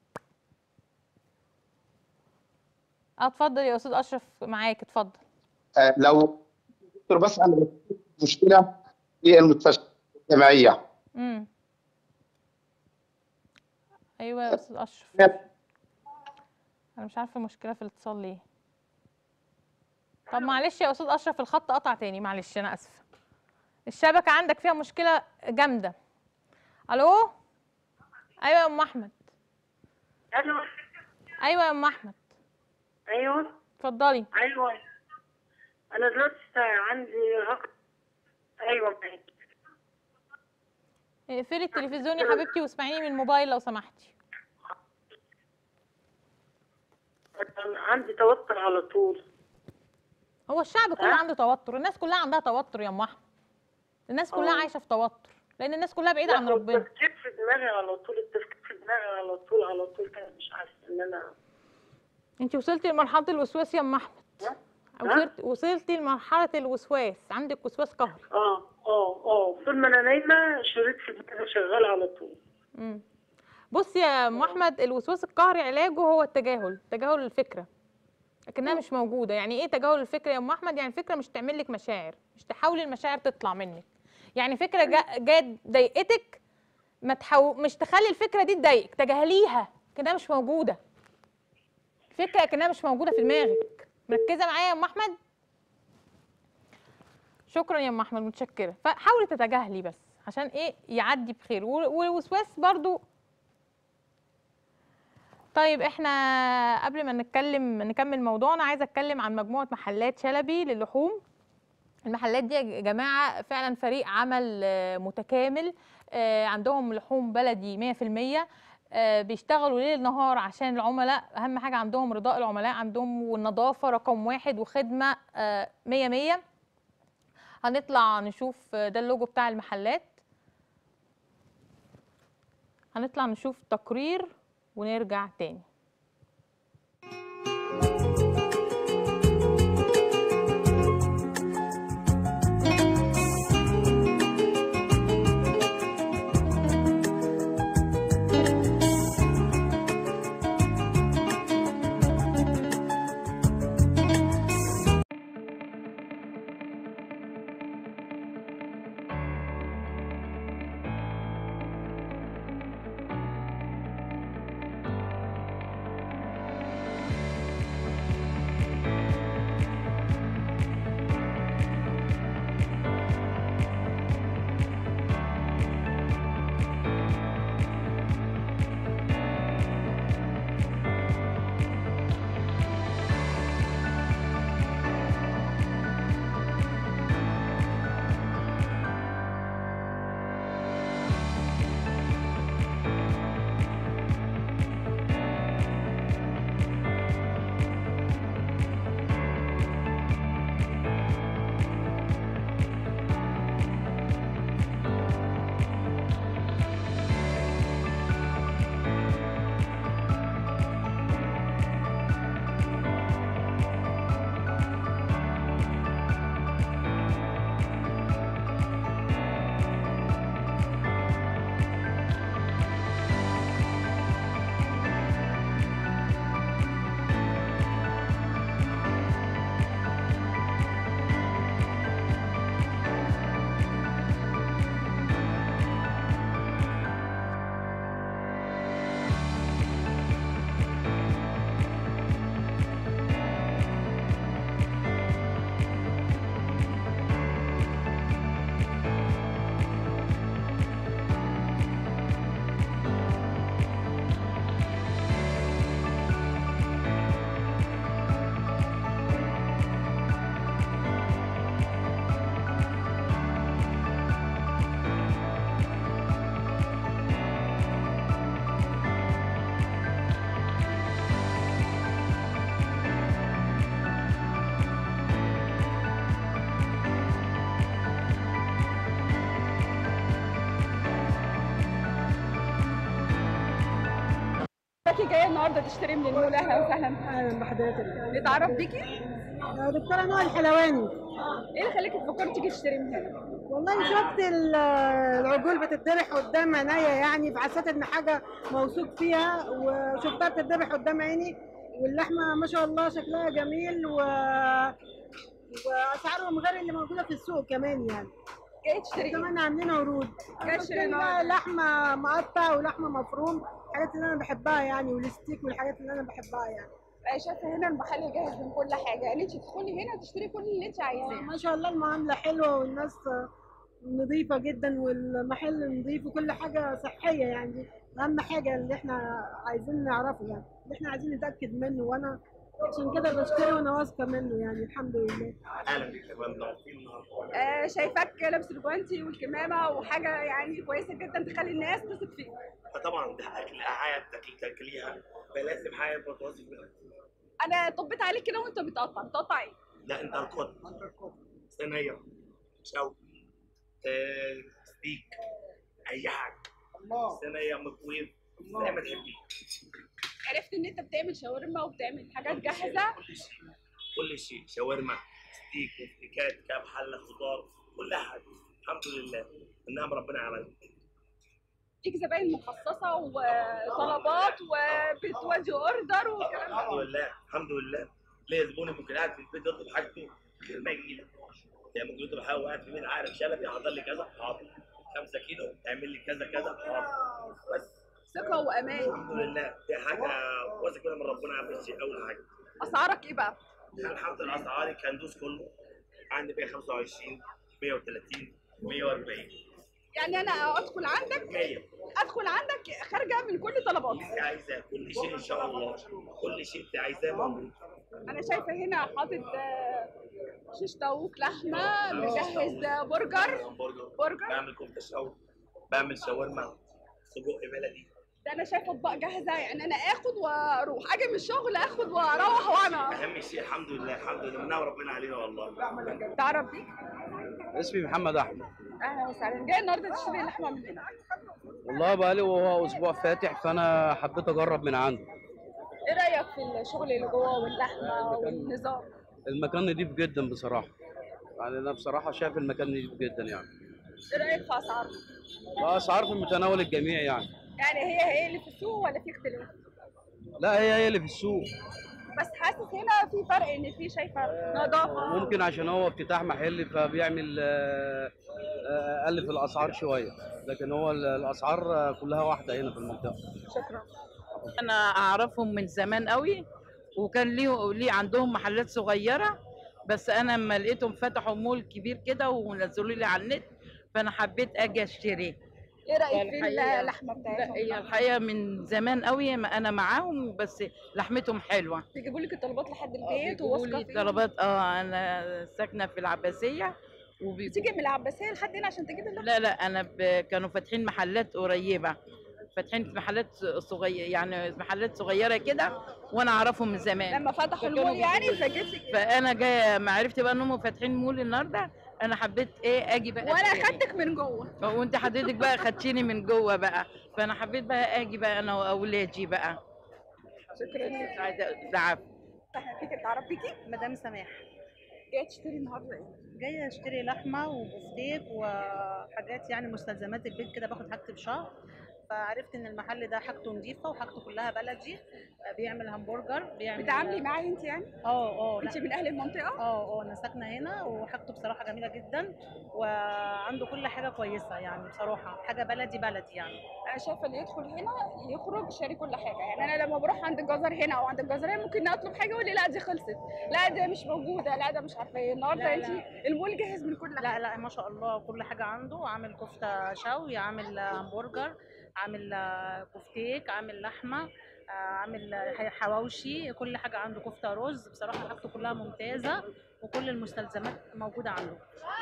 اه اتفضل يا أستاذ أشرف معاك اتفضل آه، لو دكتور بس انا بشوف مشكله في المستشفى الجامعيه امم ايوه يا استاذ اشرف انا مش عارفه المشكله في الاتصال ليه طب معلش يا استاذ اشرف الخط قطع تاني معلش انا اسفه الشبكه عندك فيها مشكله جامده الو ايوه يا ام احمد الو ايوه يا ام احمد ايوه اتفضلي ايوه انا دلوقتي عندي رقم ايوه معاك اقفلي التلفزيون يا حبيبتي واسمعيني من الموبايل لو سمحتي أنا عندي توتر على طول هو الشعب كله أه؟ عنده توتر الناس كلها عندها توتر يا ام احمد الناس كلها أه. عايشه في توتر لان الناس كلها بعيده عن لا، ربنا التفكير في دماغي على طول التفكير في دماغي على طول على طول كده مش عارفه ان انا انت وصلتي لمرحله الوسواس يا ام احمد ها؟ وصلت وصلتي لمرحله الوسواس عندك وسواس قهري اه اه اه طول ما انا نايمه شريط في دماغي شغال على طول مم. بصي يا ام احمد الوسواس القهري علاجه هو التجاهل تجاهل الفكره لكنها مش موجوده يعني ايه تجاهل الفكره يا ام احمد يعني الفكره مش تعمل لك مشاعر مش تحاولي المشاعر تطلع منك يعني فكره جا- جات ضايقتك ما تحو... مش تخلي الفكره دي تضايقك تجاهليها كانها مش موجوده الفكره كانها مش موجوده في دماغك مركزه معايا يا ام احمد شكرا يا ام احمد متشكره فحاولي تتجاهلي بس عشان ايه يعدي بخير وال- والوسواس برضو طيب احنا قبل ما نتكلم نكمل موضوعنا عايزه اتكلم عن مجموعه محلات شلبي للحوم المحلات دي يا جماعه فعلا فريق عمل آه، متكامل آه، عندهم لحوم بلدي 100% آه، بيشتغلوا ليل نهار عشان العملاء اهم حاجه عندهم رضاء العملاء عندهم والنظافه رقم واحد وخدمه آه، 100 100 هنطلع نشوف آه، ده اللوجو بتاع المحلات هنطلع نشوف تقرير ونرجع تاني حضرتك جايه النهارده تشتري من المول اهلا وسهلا اهلا بحضرتك نتعرف بيكي يا دكتوره نوع الحلواني ايه اللي خليكي تفكري تيجي تشتري من هنا والله شفت ال- العجول بتتذبح قدام عينيا يعني فحسيت ان حاجه موثوق فيها وشفتها بتتذبح قدام عيني واللحمه ما شاء الله شكلها جميل و واسعارهم غير اللي موجوده في السوق كمان يعني جايه تشتري ايه كمان عاملين عروض جاي اشتري بقى النهارده لحمه مقطع ولحمه مفروم الحاجات اللي انا بحبها يعني والستيك والحاجات اللي انا بحبها يعني أنا شايفه هنا المحل جاهز من كل حاجه يعني انت تدخلي هنا تشتري كل اللي انت عايزاه ما شاء الله المعاملة حلوة والناس نظيفة جدا والمحل نظيف وكل حاجة صحية يعني دي أهم حاجة اللي احنا عايزين نعرفه يعني اللي احنا عايزين نتأكد منه وأنا عشان كده بشتري وأنا واثقة منه يعني الحمد لله اهلا بك يا فندم نورتينا النهارده آه شايفاك لابس الجوانتي والكمامه وحاجه يعني كويسه جدا تخلي الناس تثق فيك فطبعا ده اكل قاعد تاكل تاكليها فلازم حاجه متواصل منها انا طبيت عليك كده وانت بتقطع بتقطع ايه لا انت الكود صينيه شوي آه، ستيك اي حاجه صينيه مكويف زي ما تحبي عرفت ان انت بتعمل شاورما وبتعمل حاجات جاهزه كل شيء كل شيء شاورما ستيك وفتيكات كاب حله خضار كل حاجه الحمد لله النعم ربنا علينا فيك زباين مخصصه وطلبات وبتودي اوردر والكلام ده الحمد لله الحمد لله ليا زبون ممكن قاعد في البيت يطلب حاجته غير ما يجي لك يعني ممكن يطلب حاجه وقاعد في البيت عارف شلبي حضر لي كذا حاضر 5 كيلو اعمل لي كذا كذا حاضر بس ثقه وامان الحمد لله دي حاجه واثق منها من ربنا بس اول حاجه اسعارك ايه بقى؟ يعني الحمد لله اسعاري كان دوس كله عندي 125 130 140 يعني انا ادخل عندك 100 ادخل عندك خارجه من كل طلباتك انت عايزاه كل شيء ان شاء الله كل شيء انت عايزاه موجود انا شايفه هنا حاطط آه، شيش طاووق لحمه مجهز آه، برجر برجر برجر بعمل كفته شاور بعمل شاورما سجق بلدي ده انا شايفه اطباق جاهزه يعني انا اخد واروح اجي من الشغل اخد واروح وانا اهم شيء الحمد لله الحمد لله منها ربنا علينا والله تعرف بيك اسمي محمد احمد اهلا وسهلا جاي النهارده تشتري لحمه من هنا والله بقى لي وهو اسبوع فاتح فانا حبيت اجرب من عنده ايه رايك في الشغل اللي جوه واللحمه والنظام المكان نضيف جدا بصراحه يعني انا بصراحه شايف المكان نضيف جدا يعني ايه رايك في اسعاره واسعار في متناول الجميع يعني يعني هي هي اللي في السوق ولا في اختلاف لا هي هي اللي في السوق بس حاسس هنا في فرق ان في شايفه نظافه ممكن عشان هو افتتاح محل فبيعمل آه، آه، اقل في الاسعار شويه لكن هو ال- الاسعار آه، كلها واحده هنا في المنطقه شكرا انا اعرفهم من زمان قوي وكان ليه ليه عندهم محلات صغيره بس انا لما لقيتهم فتحوا مول كبير كده ونزلوا لي على النت فانا حبيت اجي اشتريه ايه رايك في الحقيقة- اللحمه لا بتاعتهم هي الحقيقه من زمان قوي ما انا معاهم بس لحمتهم حلوه بيجيبوا لك الطلبات لحد البيت بيجيبوا وواثقه لي فيهم. طلبات اه انا ساكنه في العباسيه وبيجوا تيجي من العباسيه لحد هنا عشان تجيب اللحمه لا لا انا ب... كانوا فاتحين محلات قريبه فاتحين محلات صغيره يعني محلات صغيره كده وانا اعرفهم من زمان لما فتحوا فكانوا المول يعني بيجيبوا لي. فجيت لك فانا جايه ما عرفت بقى انهم فاتحين مول النهارده انا حبيت ايه اجي بقى وانا أشتري. اخدتك من جوه وانت حضرتك بقى خدتيني من جوه بقى فانا حبيت بقى اجي بقى انا واولادي بقى شكرا لك عايزه العفو اهلا بيكي تعرف بيكي مدام سماح جايه تشتري النهارده ايه جايه اشتري لحمه وبفتيك وحاجات يعني مستلزمات البيت كده باخد حاجتي بشهر فعرفت ان المحل ده حاجته نظيفه وحاجته كلها بلدي بيعمل همبرجر بيعمل بتعاملي معاه انت يعني اه اه لا. انت من اهل المنطقه اه اه انا ساكنه هنا وحاجته بصراحه جميله جدا وعنده كل حاجه كويسه يعني بصراحه حاجه بلدي بلدي يعني انا شايفه اللي يدخل هنا يخرج شاري كل حاجه يعني انا لما بروح عند الجزر هنا او عند الجزريه ممكن اطلب حاجه يقول لي لا دي خلصت لا دي مش موجوده لا ده مش عارفه ايه النهارده لا، انت لا. المول جاهز من كل حاجه لا لا ما شاء الله كل حاجه عنده عامل كفته شوي عامل همبرجر عامل آه، كفتيك عامل لحمه آه، عامل آه، حواوشي كل حاجه عنده كفته رز بصراحه حاجته كلها ممتازه وكل المستلزمات موجوده عنده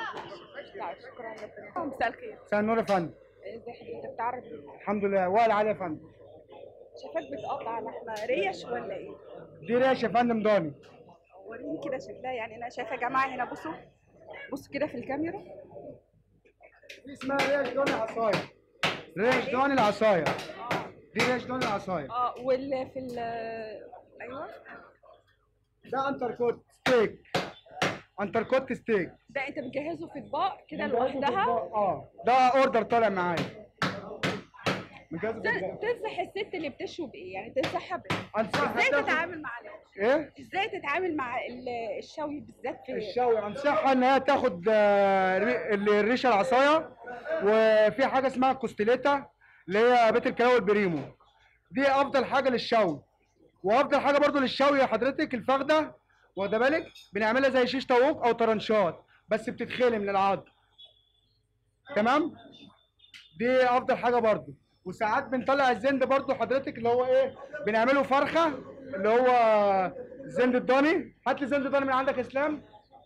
لا شكرا لك مساء الخير مساء النور يا فندم ازي حضرتك تعرف الحمد لله وائل علي يا فندم شايفاك بتقطع لحمه ريش ولا ايه دي ريش يا فندم ضاني وريني كده شكلها يعني انا شايفه يا جماعه هنا بصوا بصوا كده في الكاميرا دي اسمها ريش ضاني عصايه ريش ضاني العصايه دي ريش دون العصايه اه واللي في ال ايوه ده انتركوت ستيك انتركوت ستيك ده انت بتجهزه في اطباق كده مجهزه في لوحدها أطباق. اه ده اوردر طالع معايا مجهزه في تن- أطباق. تنصح الست اللي بتشوي بايه يعني تنصحها بايه انصحها ازاي تاخد- تتعامل مع ال- ايه ازاي تتعامل مع ال- الشوي بالذات في الشوي انصحها ان هي تاخد آه، ري- اللي الريشه العصايه وفي حاجه اسمها كوستيليتا اللي هي بيت الكلاوي البريمو دي افضل حاجه للشوي وافضل حاجه برضو للشوي يا حضرتك الفخده واخده بالك بنعملها زي شيش طاووق او طرنشات بس بتتخلي من العظم تمام دي افضل حاجه برضو وساعات بنطلع الزند برضو حضرتك اللي هو ايه بنعمله فرخه اللي هو زند الضاني هات لي زند ضاني من عندك يا اسلام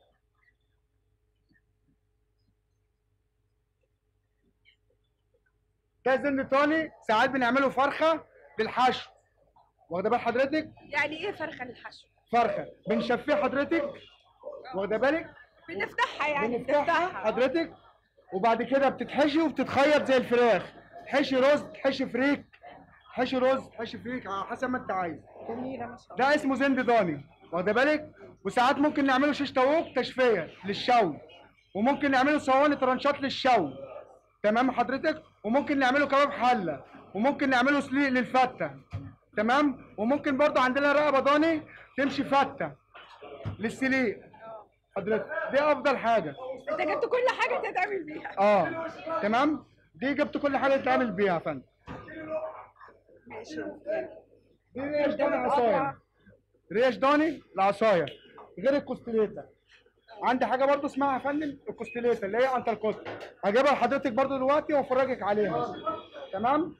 ده زند ضاني ساعات بنعمله فرخه بالحشو واخده بال حضرتك يعني ايه فرخه للحشو فرخه بنشفيه حضرتك واخده بالك بنفتحها يعني بنفتحها حضرتك وبعد كده بتتحشي وبتتخيط زي الفراخ تحشي رز تحشي فريك تحشي رز تحشي فريك على حسب ما انت عايز جميله ما شاء الله ده اسمه زند ضاني واخده بالك وساعات ممكن نعمله شيش طاووق تشفيه للشوي وممكن نعمله صواني طرنشات للشوي تمام حضرتك وممكن نعمله كباب حله وممكن نعمله سليق للفته تمام وممكن برضو عندنا رقبه ضاني تمشي فته للسليق حضرتك دي افضل حاجه انت جبت كل حاجه تتعمل بيها اه تمام دي جبت كل حاجه تتعمل بيها يا فندم ماشي دي ريش ضاني عصايه ريش ضاني العصايه غير الكوستليتا عندي حاجه برضو اسمها يا فندم الكوستليتا اللي هي انتركوست هجيبها لحضرتك برضو دلوقتي وافرجك عليها تمام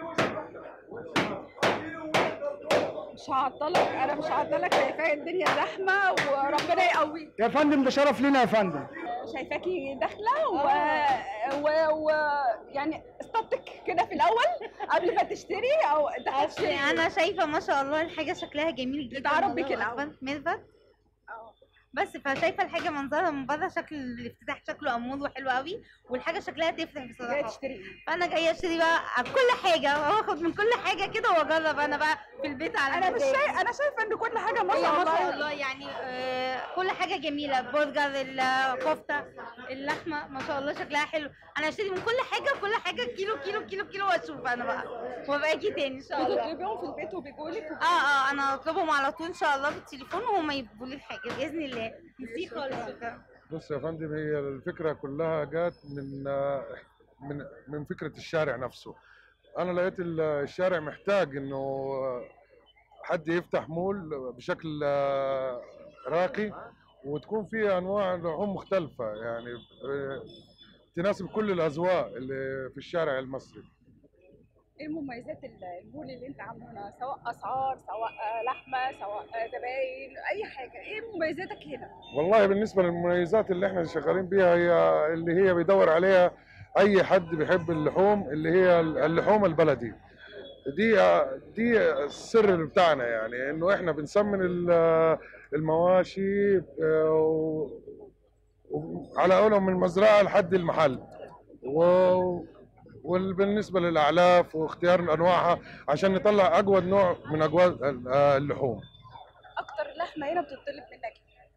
مش هعطلك انا مش هعطلك شايفاك الدنيا زحمه وربنا يقويك يا فندم ده شرف لينا يا فندم شايفاكي داخله و... و... و... يعني استطك كده في الاول قبل ما تشتري او أصل انا شايفه ما شاء الله الحاجه شكلها جميل جدا نتعرف بيك والله الأول. أكبر. ميرفت بس فشايفه الحاجه منظرها من بره شكل الافتتاح شكله امور وحلو قوي والحاجه شكلها تفرح بصراحه جاية تشتري فانا جايه اشتري بقى كل حاجه واخد من كل حاجه كده واجرب انا بقى في البيت على انا مش مزاجي. شايفه انا شايفه ان كل حاجه ما هي شاء ما الله شاء الله يعني آه، كل حاجه جميله برجر الكفته اللحمه ما شاء الله شكلها حلو انا هشتري من كل حاجه وكل حاجه كيلو كيلو كيلو كيلو واشوف انا بقى وابقى اجي تاني ان شاء الله بتطلبيهم في البيت وبيجوا لك اه اه انا اطلبهم على طول ان شاء الله بالتليفون وهم يجيبوا لي الحاجه باذن الله ميرسي خالص شكرا بص يا فندم هي الفكره كلها جات من من من فكره الشارع نفسه انا لقيت الشارع محتاج انه حد يفتح مول بشكل راقي وتكون فيه انواع لحوم مختلفه يعني تناسب كل الاذواق اللي في الشارع المصري ايه مميزات المول اللي انت عاملها سواء اسعار سواء لحمه سواء زباين اي حاجه ايه مميزاتك هنا والله بالنسبه للمميزات اللي احنا شغالين بيها هي اللي هي بيدور عليها اي حد بيحب اللحوم اللي هي اللحوم البلدي دي دي السر بتاعنا يعني انه احنا بنسمن ال- المواشي آه، و- على اولهم من المزرعه لحد المحل و وبالنسبه للاعلاف واختيار انواعها عشان نطلع اجود نوع من اجود اللحوم اكتر لحمه هنا بتطلب منك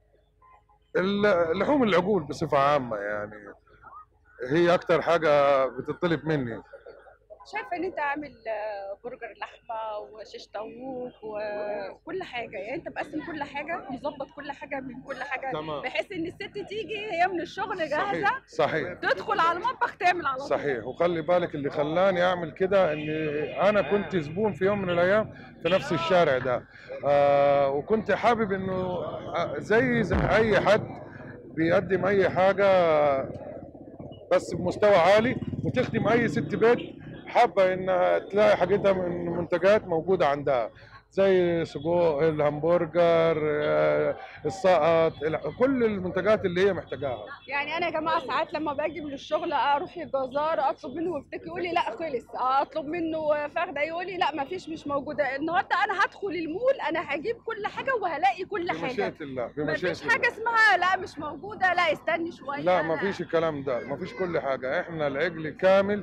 اللحوم العجول بصفه عامه يعني هي اكتر حاجه بتطلب مني شايفه ان انت عامل آه، برجر لحمه وشيش طاووق وكل حاجه يعني انت مقسم كل حاجه مظبط كل حاجه من كل حاجه تمام. بحيث ان الست تيجي هي من الشغل جاهزه صحيح صحيح تدخل على المطبخ تعمل على طول صحيح وخلي بالك اللي خلاني اعمل كده ان انا كنت زبون في يوم من الايام في نفس الشارع ده آه وكنت حابب انه آه، زي زي اي حد بيقدم اي حاجه بس بمستوى عالي وتخدم اي ست بيت حابه انها تلاقي حاجتها من منتجات موجوده عندها زي سجق الهمبرجر آه، السقط الع- كل المنتجات اللي هي محتاجاها يعني انا يا جماعه ساعات لما باجي من الشغل اروح للجزار اطلب منه وفتك يقول لي لا خلص اطلب منه فخده يقول لي لا ما فيش مش موجوده النهارده انا هدخل المول انا هجيب كل حاجه وهلاقي كل حاجه بمشيئه الله ما بمشيئه فيش حاجه اسمها لا مش موجوده لا استني شويه لا ما فيش الكلام ده ما فيش كل حاجة احنا العجل كامل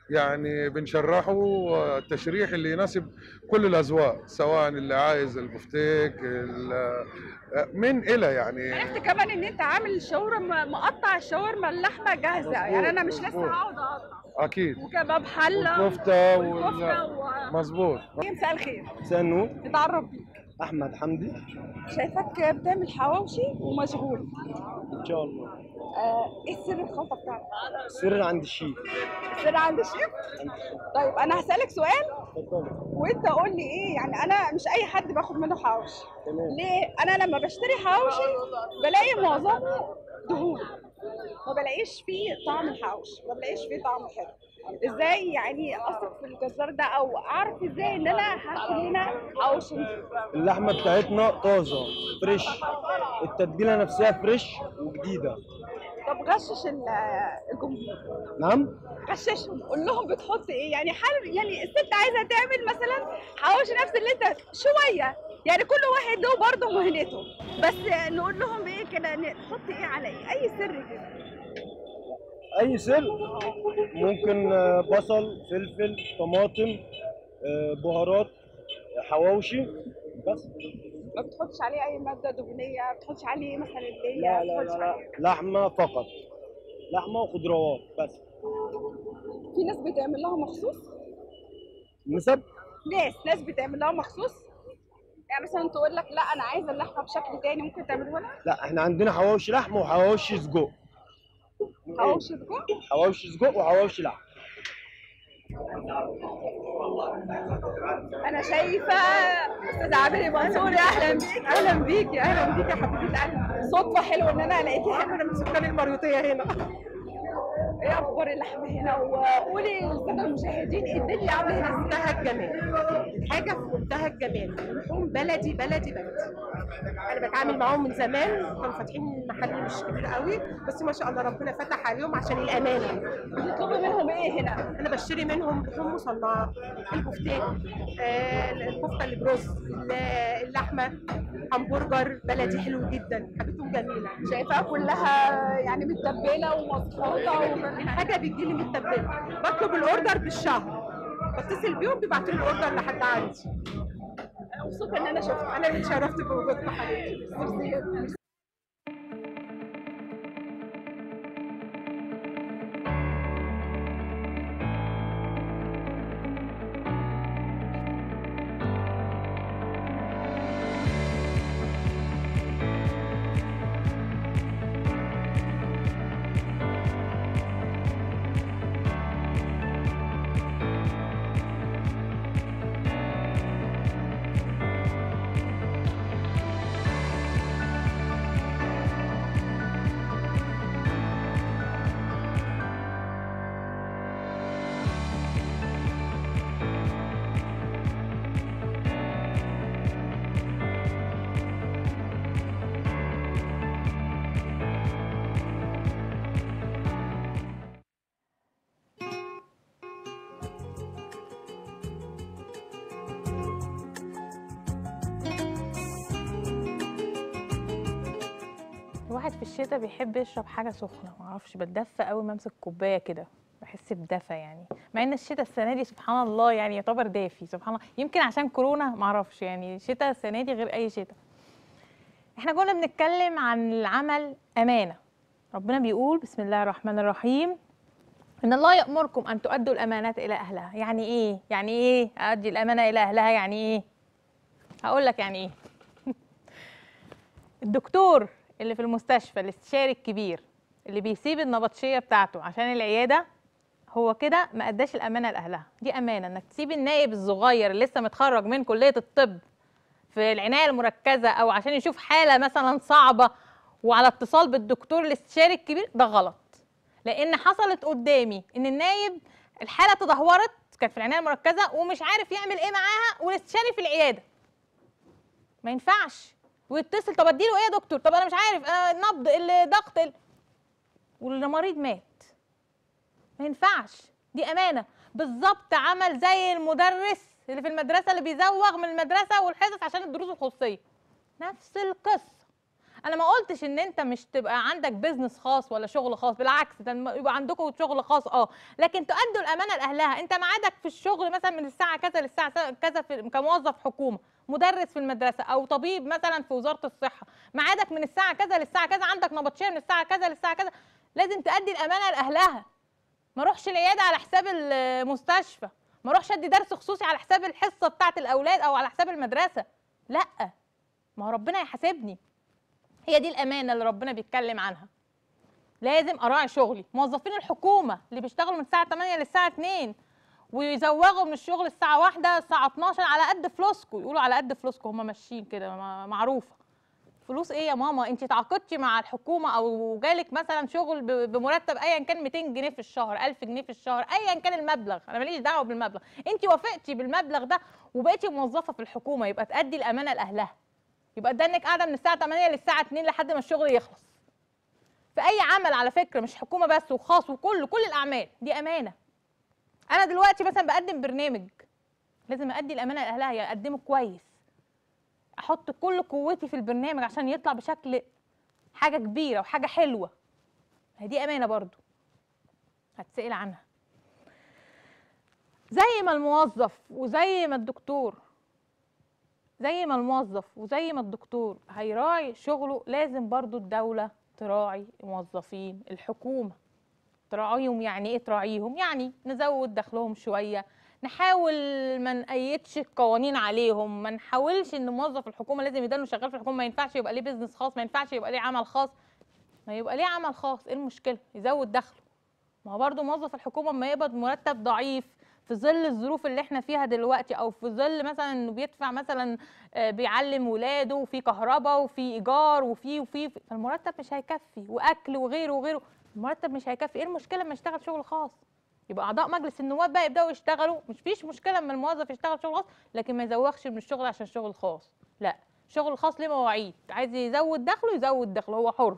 يعني بنشرحه آه، التشريح اللي يناسب كل الاذواق سواء اللي عايز البفتيك ال- آه، من الى يعني عرفت كمان ان انت عامل شاورما مقطع الشاورما اللحمه جاهزه يعني انا مش لسه مظبوط. هقعد اقطع اكيد وكباب حله والكفته والكفته وال... و... مظبوط مساء الخير مساء النور اتعرف بيك احمد حمدي شايفاك بتعمل حواوشي ومشغول ان شاء الله آه ايه سر الخلطه بتاعتك؟ السر عند الشيف السر عند الشيف؟ طيب انا هسألك سؤال اتفضل وانت قول لي ايه يعني انا مش اي حد باخد منه حواوشي تمام. ليه انا لما بشتري حواوشي بلاقي معظمه دهون ما بلاقيش فيه طعم الحواوشي ما بلاقيش فيه طعم حلو ازاي يعني اثق في الجزار ده او اعرف ازاي ان انا هاكل هنا حواوشي نضيف؟ اللحمه بتاعتنا طازه فريش التتبيله نفسها فريش وجديده طب غشش ال- الجمهور نعم غششهم قول لهم بتحط ايه يعني حابب يعني الست عايزه تعمل مثلا حواوشي نفس اللي انت شويه يعني كل واحد له برضه مهنته بس نقول لهم ايه كده نحط ايه على ايه اي سر كده اي سر ممكن آه، بصل فلفل طماطم آه، بهارات حواوشي بس ما بتحطش عليه اي ماده دهنيه ما بتحطش عليه مثلا اللي لا لا لا, لا. لحمه فقط لحمه وخضروات بس في ناس بتعمل لها مخصوص نسب ناس ناس بتعمل لها مخصوص يعني مثلا تقول لك لا انا عايزه اللحمه بشكل تاني ممكن تعمله لها لا احنا عندنا حواوشي لحمه وحواوشي سجق حواوشي سجق حواوشي سجق وحواوشي لحمه انا شايفه استاذ عامر منصور اهلا بيك اهلا بيك اهلا بيك يا حبيبه قلبي صدفه حلوه ان انا لقيتها هنا انا من سكان المريوطيه هنا ايه اخبار اللحمه هنا وقولي للساده المشاهدين ايه الدنيا عامله هنا منتهى الجمال حاجه في منتهى الجمال لحوم بلدي بلدي بلدي انا بتعامل معاهم من زمان كانوا فاتحين محل مش كبير قوي بس ما شاء الله ربنا فتح عليهم عشان الامانه بتطلبي منهم ايه هنا انا بشتري منهم لحوم مصنعه البفتيك آه الكفته اللي بروز ال- اللحمه همبرجر بلدي حلو جدا حاجتهم جميله شايفاها كلها يعني متبله ومظبوطه الحاجه بتجيلي متبله بطلب الاوردر بالشهر بتصل بيهم بيبعتوا لي الاوردر لحد عندي مبسوطه ان انا شفتك انا اللي اتشرفت بوجودك حبيبتي ميرسي جدا الواحد في الشتاء بيحب يشرب حاجه سخنه معرفش بتدفى قوي ما امسك كوبايه كده بحس بدفى يعني مع ان الشتاء السنه دي سبحان الله يعني يعتبر دافي سبحان الله يمكن عشان كورونا معرفش يعني الشتاء السنه دي غير اي شتاء احنا كنا بنتكلم عن العمل امانه ربنا بيقول بسم الله الرحمن الرحيم ان الله يامركم ان تؤدوا الامانات الى اهلها يعني ايه يعني ايه ادي الامانه الى اهلها يعني ايه هقول لك يعني ايه الدكتور اللي في المستشفى الاستشاري الكبير اللي بيسيب النبطشيه بتاعته عشان العياده هو كده ما اداش الامانه لاهلها دي امانه انك تسيب النائب الصغير اللي لسه متخرج من كليه الطب في العنايه المركزه او عشان يشوف حاله مثلا صعبه وعلى اتصال بالدكتور الاستشاري الكبير ده غلط لان حصلت قدامي ان النايب الحاله تدهورت كانت في العنايه المركزه ومش عارف يعمل ايه معاها والاستشاري في العياده ما ينفعش ويتصل طب اديله ايه يا دكتور طب انا مش عارف آه النبض الضغط ال... والمريض مات ما ينفعش دي امانه بالظبط عمل زي المدرس اللي في المدرسه اللي بيزوغ من المدرسه والحصص عشان الدروس الخصوصيه نفس القصه انا ما قلتش ان انت مش تبقى عندك بيزنس خاص ولا شغل خاص بالعكس ده الم- يبقى عندكم شغل خاص اه لكن تؤدوا الامانه لاهلها انت ميعادك في الشغل مثلا من الساعه كذا للساعه كذا في كموظف حكومه مدرس في المدرسه او طبيب مثلا في وزاره الصحه ميعادك من الساعه كذا للساعه كذا عندك نبطشيه من الساعه كذا للساعه كذا لازم تؤدي الامانه لاهلها ما اروحش العياده على حساب المستشفى ما اروحش ادي درس خصوصي على حساب الحصه بتاعه الاولاد او على حساب المدرسه لا ما هو ربنا يحاسبني هي دي الامانه اللي ربنا بيتكلم عنها لازم اراعي شغلي موظفين الحكومه اللي بيشتغلوا من الساعه 8 للساعه 2 ويزوغوا من الشغل الساعه 1 الساعه 12 على قد فلوسكم يقولوا على قد فلوسكم هم ماشيين كده ما- معروفه فلوس ايه يا ماما انت تعاقدتي مع الحكومه او جالك مثلا شغل ب- بمرتب ايا كان 200 جنيه في الشهر 1000 جنيه في الشهر ايا كان المبلغ انا ماليش دعوه بالمبلغ انت وافقتي بالمبلغ ده وبقيتي موظفه في الحكومه يبقى تادي الامانه لاهلها يبقى ده انك قاعده من الساعه 8 للساعه 2 لحد ما الشغل يخلص في اي عمل على فكره مش حكومه بس وخاص وكل كل الاعمال دي امانه انا دلوقتي مثلا بقدم برنامج لازم ادي الامانه لاهلها يعني اقدمه كويس احط كل قوتي في البرنامج عشان يطلع بشكل حاجه كبيره وحاجه حلوه هي دي امانه برضو هتسال عنها زي ما الموظف وزي ما الدكتور زي ما الموظف وزي ما الدكتور هيراعي شغله لازم برضو الدولة تراعي موظفين الحكومة تراعيهم يعني ايه تراعيهم يعني نزود دخلهم شوية نحاول ما نقيدش القوانين عليهم ما نحاولش ان موظف الحكومه لازم يضل شغال في الحكومه ما ينفعش يبقى ليه بيزنس خاص ما ينفعش يبقى ليه عمل خاص ما يبقى ليه عمل خاص ايه المشكله يزود دخله ما هو برضه موظف الحكومه اما يقبض مرتب ضعيف في ظل الظروف اللي احنا فيها دلوقتي او في ظل مثلا انه بيدفع مثلا آه، بيعلم ولاده وفي كهرباء وفي ايجار وفي وفي فالمرتب مش هيكفي واكل وغيره وغيره المرتب مش هيكفي ايه المشكله لما يشتغل شغل خاص يبقى اعضاء مجلس النواب بقى يبداوا يشتغلوا مش فيش مشكله اما الموظف يشتغل شغل خاص لكن ما يزوغش من الشغل عشان شغل خاص لا شغل خاص ليه مواعيد عايز يزود دخله يزود دخله هو حر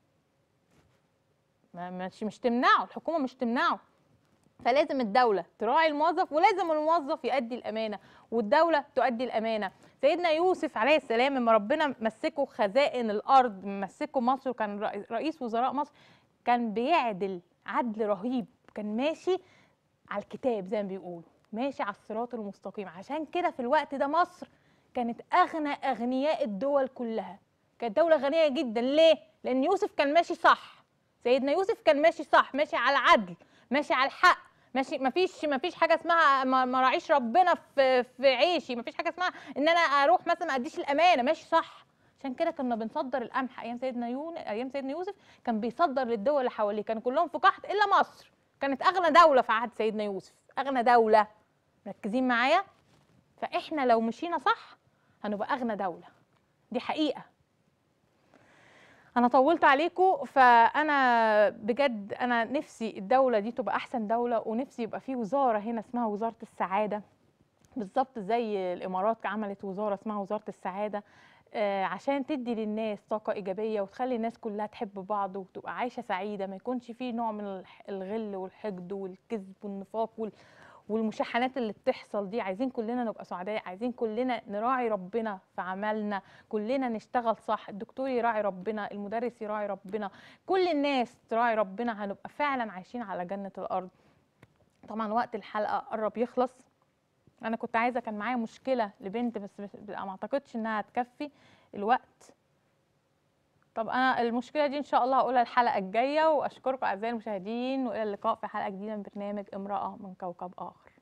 ما مش مش تمنعه الحكومه مش تمنعه فلازم الدوله تراعي الموظف ولازم الموظف يؤدي الامانه والدوله تؤدي الامانه سيدنا يوسف عليه السلام لما ربنا مسكه خزائن الارض مسكه مصر كان رئي- رئيس وزراء مصر كان بيعدل عدل رهيب كان ماشي على الكتاب زي ما بيقولوا ماشي على الصراط المستقيم عشان كده في الوقت ده مصر كانت اغنى اغنياء الدول كلها كانت دوله غنيه جدا ليه لان يوسف كان ماشي صح سيدنا يوسف كان ماشي صح ماشي على العدل ماشي على الحق ماشي مفيش مفيش حاجه اسمها ما ما راعيش ربنا في في عيشي مفيش حاجه اسمها ان انا اروح مثلا ما اديش الامانه ماشي صح عشان كده كنا بنصدر القمح ايام سيدنا يون ايام سيدنا يوسف كان بيصدر للدول اللي حواليه كانوا كلهم في قحط الا مصر كانت اغنى دوله في عهد سيدنا يوسف اغنى دوله مركزين معايا فاحنا لو مشينا صح هنبقى اغنى دوله دي حقيقه انا طولت عليكم فانا بجد انا نفسي الدوله دي تبقى احسن دوله ونفسي يبقى في وزاره هنا اسمها وزاره السعاده بالظبط زي الامارات عملت وزاره اسمها وزاره السعاده آه، عشان تدي للناس طاقه ايجابيه وتخلي الناس كلها تحب بعض وتبقى عايشه سعيده ما يكونش فيه نوع من الح- الغل والحقد والكذب والنفاق وال والمشاحنات اللي بتحصل دي عايزين كلنا نبقى سعداء عايزين كلنا نراعي ربنا في عملنا كلنا نشتغل صح الدكتور يراعي ربنا المدرس يراعي ربنا كل الناس تراعي ربنا هنبقى فعلا عايشين على جنة الأرض طبعا وقت الحلقة قرب يخلص أنا كنت عايزة كان معايا مشكلة لبنت بس بس- ما أعتقدش إنها هتكفي الوقت طب أنا المشكلة دي إن شاء الله هقولها الحلقة الجاية وأشكركم أعزائي المشاهدين وإلى اللقاء في حلقة جديدة من برنامج امرأة من كوكب آخر